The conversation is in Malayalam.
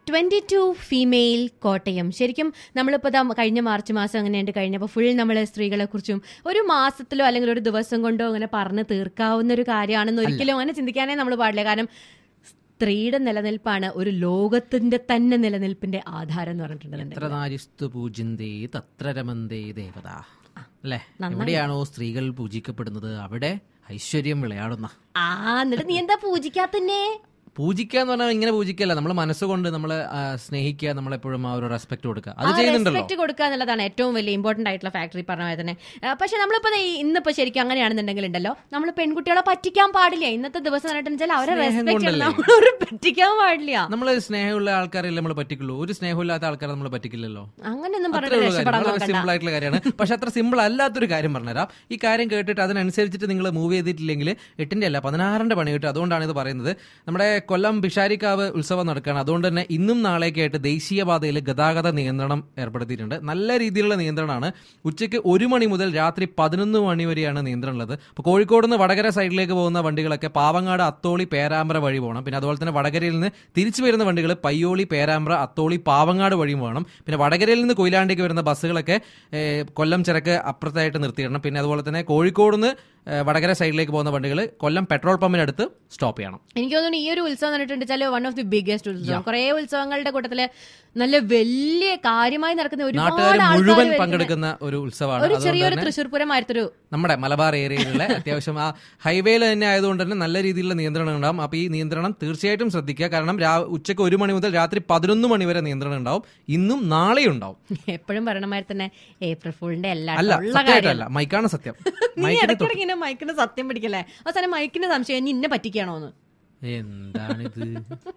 ട്വന്റി ടു ഫീമെയിൽ കോട്ടയം ശരിക്കും നമ്മളിപ്പോൾ ദാ കഴിഞ്ഞ മാർച്ച് മാസം അങ്ങനെയുണ്ട് കഴിഞ്ഞപ്പോൾ ഫുൾ നമ്മൾ സ്ത്രീകളെ കുറിച്ചും ഒരു മാസത്തിലോ അല്ലെങ്കിൽ ഒരു ദിവസം കൊണ്ടോ അങ്ങനെ പറഞ്ഞ് തീർക്കാവുന്ന ഒരു കാര്യമാണെന്ന് ഒരിക്കലും അങ്ങനെ ചിന്തിക്കാനേ നമ്മൾ പാടില്ല കാരണം സ്ത്രീയുടെ നിലനിൽപ്പാണ് ഒരു ലോകത്തിന്റെ തന്നെ നിലനിൽപ്പിന്റെ ആധാരം എന്ന് പറഞ്ഞിട്ടുണ്ടെന്നുണ്ട് എത്ര നാരിസ്തു പൂജിന്തേ തത്ര രമന്തേ ദേവത അല്ലേ എവിടെയാണോ സ്ത്രീകൾ പൂജിക്കപ്പെടുന്നത് അവിടെ ഐശ്വര്യം വിളയാടുന്ന ആ എന്നിട്ട് നീ എന്താ പൂജിക്കാത്തന്നെ പൂജിക്കുക എന്ന് പറഞ്ഞാൽ ഇങ്ങനെ പൂജിക്കല്ല നമ്മൾ മനസ്സുകൊണ്ട് നമ്മളെ ആ, സ്നേഹിക്കുക നമ്മളെപ്പോഴും ആ ഒരു റെസ്പെക്ട് കൊടുക്കുക അത് ചെയ്യുന്നുണ്ടല്ലോ റെസ്പെക്ട് കൊടുക്കുക എന്നുള്ളതാണ് ഏറ്റവും വലിയ ഇമ്പോർട്ടന്റ് ആയിട്ടുള്ള ഫാക്ടറി പറഞ്ഞ പോലെ തന്നെ ആ, പക്ഷെ നമ്മളിപ്പോ ദേ ഈ ഇന്നിപ്പോ ശരിക്കും അങ്ങനെയാണെന്നുണ്ടെങ്കിൽ ഉണ്ടല്ലോ നമ്മൾ പെൺകുട്ടികളെ പറ്റിക്കാൻ പാടില്ല ഇന്നത്തെ ദിവസം എന്ന് വെച്ചാൽ അവരെ സ്നേഹം റെസ്പെക്ട് കൊണ്ടല്ലേ? നമ്മളൊരു പറ്റിക്കാൻ പാടില്ല നമ്മൾ സ്നേഹമുള്ള ആൾക്കാരല്ലേ നമ്മൾ പറ്റിക്കുള്ളൂ ഒരു സ്നേഹമില്ലാത്ത ആൾക്കാരെ നമ്മൾ പറ്റിക്കില്ലല്ലോ അങ്ങനെയൊന്നും അത്രേ പറഞ്ഞിട്ട് ഉള്ളൂ കാര്യം. രക്ഷപ്പെടാൻ വളരെ നോക്കണ്ട സിമ്പിൾ ആയിട്ടുള്ള കാര്യമാണ് പക്ഷെ അത്ര സിമ്പിൾ അല്ലാത്തൊരു കാര്യം പറഞ്ഞുതരാം ഈ കാര്യം കേട്ടിട്ട് അതിനനുസരിച്ചിട്ട് നിങ്ങൾ മൂവ് ചെയ്തിട്ടില്ലെങ്കിൽ എട്ടിന്റെ അല്ല പതിനാറിന്റെ പണി കിട്ടും അതുകൊണ്ടാണ് ഇത് പറയുന്നത് നമ്മുടെ കൊല്ലം പിഷാരിക്കാവ് ഉത്സവം നടക്കുകയാണ് അതുകൊണ്ട് തന്നെ ഇന്നും നാളേക്ക് ആയിട്ട് ദേശീയപാതയിൽ ഗതാഗത നിയന്ത്രണം ഏർപ്പെടുത്തിയിട്ടുണ്ട് നല്ല രീതിയിലുള്ള നിയന്ത്രണമാണ് ഉച്ചയ്ക്ക് ഒരു മണി മുതൽ രാത്രി പതിനൊന്ന് മണി വരെയാണ് നിയന്ത്രണം ഉള്ളത് അപ്പോൾ കോഴിക്കോട് നിന്ന് വടകര സൈഡിലേക്ക് പോകുന്ന വണ്ടികളൊക്കെ പാവങ്ങാട് അത്തോളി പേരാമ്പ്ര വഴി പോകണം പിന്നെ അതുപോലെ തന്നെ വടകരയിൽ നിന്ന് തിരിച്ചു വരുന്ന വണ്ടികൾ പയ്യോളി പേരാമ്പ്ര അത്തോളി പാവങ്ങാട് വഴിയും പോകണം പിന്നെ വടകരയിൽ നിന്ന് കൊയിലാണ്ടിക്ക് വരുന്ന ബസ്സുകളൊക്കെ ഏഹ്, കൊല്ലം ചിറക്ക് അപ്പുറത്തായിട്ട് നിർത്തിയിടണം പിന്നെ അതുപോലെ തന്നെ കോഴിക്കോട് നിന്ന് ഏഹ്, വടകര സൈഡിലേക്ക് പോകുന്ന വണ്ടികൾ കൊല്ലം പെട്രോൾ പമ്പിനടുത്ത് സ്റ്റോപ്പ് ചെയ്യണം എനിക്ക് തോന്നുന്നു ഈ ഒരു ഉത്സവം എന്ന് വെച്ചാൽ വൺ ഓഫ് ദി ബിഗ്ഗസ്റ്റ് ഉത്സവം കുറെ ഉത്സവങ്ങളുടെ കൂട്ടത്തില് നല്ല വലിയ കാര്യമായി നടക്കുന്ന നാട്ടുകാർ ഒരുപാട് ആൾക്കാർ മുഴുവൻ വരുന്ന പങ്കെടുക്കുന്ന ഒരു ഉത്സവമാണ് ഒരു അതുകൊണ്ട് ചെറിയൊരു തന്നെ തൃശ്ശൂർ പൂരമായിരത്തൊരു നമ്മുടെ മലബാർ ഏരിയയിലുള്ള അത്യാവശ്യം ആ ഹൈവേയിൽ തന്നെ ആയതുകൊണ്ട് തന്നെ നല്ല രീതിയിലുള്ള നിയന്ത്രണം ഉണ്ടാവും അപ്പോൾ ഈ നിയന്ത്രണം തീർച്ചയായിട്ടും ശ്രദ്ധിക്കുക കാരണം രാ- ഉച്ചയ്ക്ക് ഒരു മണി മുതൽ രാത്രി പതിനൊന്ന് മണി വരെ നിയന്ത്രണം ഉണ്ടാവും ഇന്നും നാളെയും ഉണ്ടാവും എപ്പോഴും പറയണമാതിരി തന്നെ ഏപ്രിൽ ഫുളിന്റെ എല്ലാ അല്ല ഉള്ള സത്യമായിട്ടല്ല മൈക്കാണ് സത്യം നീ മൈക്കിന് ഇടയ്ക്കിടയ്ക്ക് ഇങ്ങനെ മൈക്കിന് സത്യം പിടിക്കല്ലേ അവസാനം മൈക്കിന് സംശയം ഇനി ഇന്നെ പറ്റിക്കാണോന്ന് എന്താണിത്